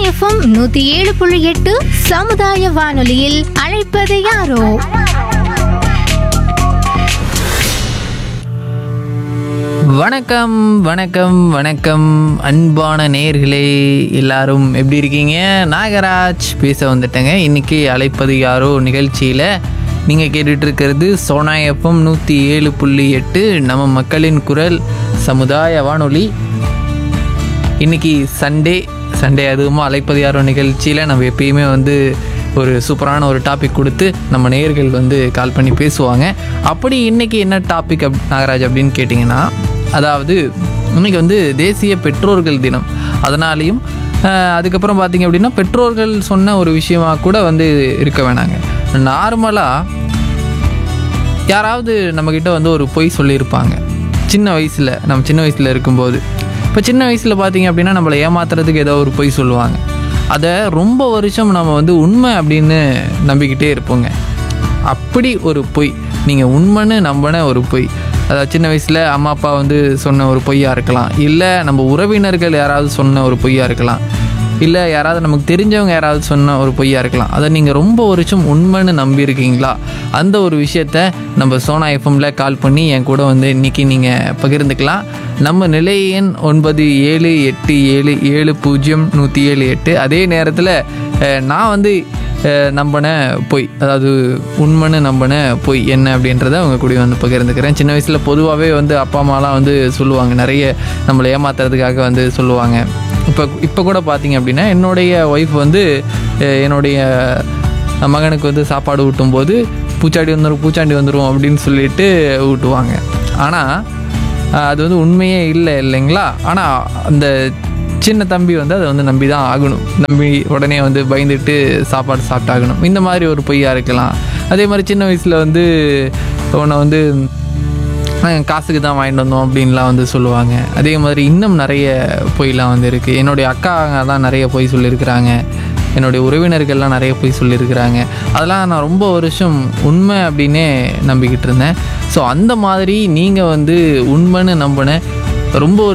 FM நூத்தி ஏழு புள்ளி எட்டு சமுதாய வானொலியில் அழைப்பது யாரோ வணக்கம் வணக்கம் வணக்கம் அன்பான நேர்களே எல்லாரும் எப்படி இருக்கீங்க நாகராஜ் பேச வந்துட்டேங்க இன்னைக்கு அழைப்பது யாரோ நிகழ்ச்சியில் நீங்கள் கேட்டுட்டு இருக்கிறது சோனா எஃப்எம் நூற்றி ஏழு புள்ளி எட்டு நம்ம மக்களின் குரல் சமுதாய வானொலி இன்னைக்கு சண்டே சண்டே அதுவுமா அழைப்பது யாரோ நிகழ்ச்சியில் நம்ம எப்பயுமே வந்து ஒரு சூப்பரான ஒரு டாபிக் கொடுத்து நம்ம நேயர்கள் வந்து கால் பண்ணி பேசுவாங்க அப்படி இன்னைக்கு என்ன டாபிக் அப் நாகராஜ் அப்படின்னு கேட்டிங்கன்னா அதாவது இன்னைக்கு வந்து தேசிய பெற்றோர்கள் தினம் அதனாலையும் ஆஹ், அதுக்கப்புறம் பார்த்தீங்க அப்படின்னா பெற்றோர்கள் சொன்ன ஒரு விஷயமா கூட வந்து இருக்க வேணாங்க நார்மலாக யாராவது நம்மக்கிட்ட வந்து ஒரு பொய் சொல்லியிருப்பாங்க சின்ன வயசில் நம்ம சின்ன வயசில் இருக்கும்போது இப்போ சின்ன வயசில் பார்த்தீங்க அப்படின்னா நம்மளை ஏமாத்துறதுக்கு ஏதோ ஒரு பொய் சொல்லுவாங்க அதை ரொம்ப வருஷம் நம்ம வந்து உண்மை அப்படின்னு நம்பிக்கிட்டே இருப்போங்க அப்படி ஒரு பொய் நீங்கள் உண்மைன்னு நம்பின ஒரு பொய் அதாவது சின்ன வயசில் அம்மா அப்பா வந்து சொன்ன ஒரு பொய்யா இருக்கலாம் இல்லை நம்ம உறவினர்கள் யாராவது சொன்ன ஒரு பொய்யா இருக்கலாம் இல்லை யாராவது நமக்கு தெரிஞ்சவங்க யாராவது சொன்ன ஒரு பொய்யா இருக்கலாம் அதை நீங்கள் ரொம்ப வருஷம் உண்மைன்னு நம்பியிருக்கீங்களா அந்த ஒரு விஷயத்த நம்ம சோனா எஃப்எம்ல கால் பண்ணி என் கூட வந்து இன்னைக்கு நீங்கள் பகிர்ந்துக்கலாம் நம்ம நிலை எண் ஒன்பது ஏழு எட்டு ஏழு ஏழு பூஜ்ஜியம் நூற்றி ஏழு எட்டு அதே நேரத்தில் நான் வந்து அஹ், நம்பின பொய் அதாவது உண்மைன்னு நம்பின பொய் என்ன அப்படின்றத அவங்க கூட வந்து பகிர்ந்துக்கிறேன் சின்ன வயசில் பொதுவாகவே வந்து அப்பா அம்மாலாம் வந்து சொல்லுவாங்க நிறைய நம்மளை ஏமாத்துறதுக்காக வந்து சொல்லுவாங்க இப்போ இப்போ கூட பார்த்தீங்க அப்படின்னா என்னுடைய ஒய்ஃப் வந்து அஹ், என்னுடைய மகனுக்கு வந்து சாப்பாடு ஊட்டும்போது பூச்சாண்டி வந்துடும் பூச்சாண்டி வந்துடும் அப்படின்னு சொல்லிட்டு ஊட்டுவாங்க ஆனால் அது வந்து உண்மையே இல்லை இல்லைங்களா ஆனால் அந்த சின்ன தம்பி வந்து அதை வந்து நம்பி தான் ஆகணும் நம்பி உடனே வந்து பயந்துட்டு சாப்பாடு சாப்பிட்டாகணும் இந்த மாதிரி ஒரு பொய்யா இருக்கலாம் அதே மாதிரி சின்ன வயசில் வந்து உன்னை வந்து அஹ் காசுக்கு தான் வாங்கிட்டு வந்தோம் அப்படின்லாம் வந்து சொல்லுவாங்க அதே மாதிரி இன்னும் நிறைய பொய்லாம் வந்து இருக்குது என்னுடைய அக்காங்க தான் நிறைய பொய் சொல்லியிருக்கிறாங்க என்னுடைய உறவினர்கள்லாம் நிறைய பொய் சொல்லியிருக்கிறாங்க அதெல்லாம் நான் ரொம்ப வருஷம் உண்மை அப்படின்னே நம்பிக்கிட்டு இருந்தேன் ஸோ அந்த மாதிரி நீங்கள் வந்து உண்மைன்னு நம்பின ரொம்ப ஒரு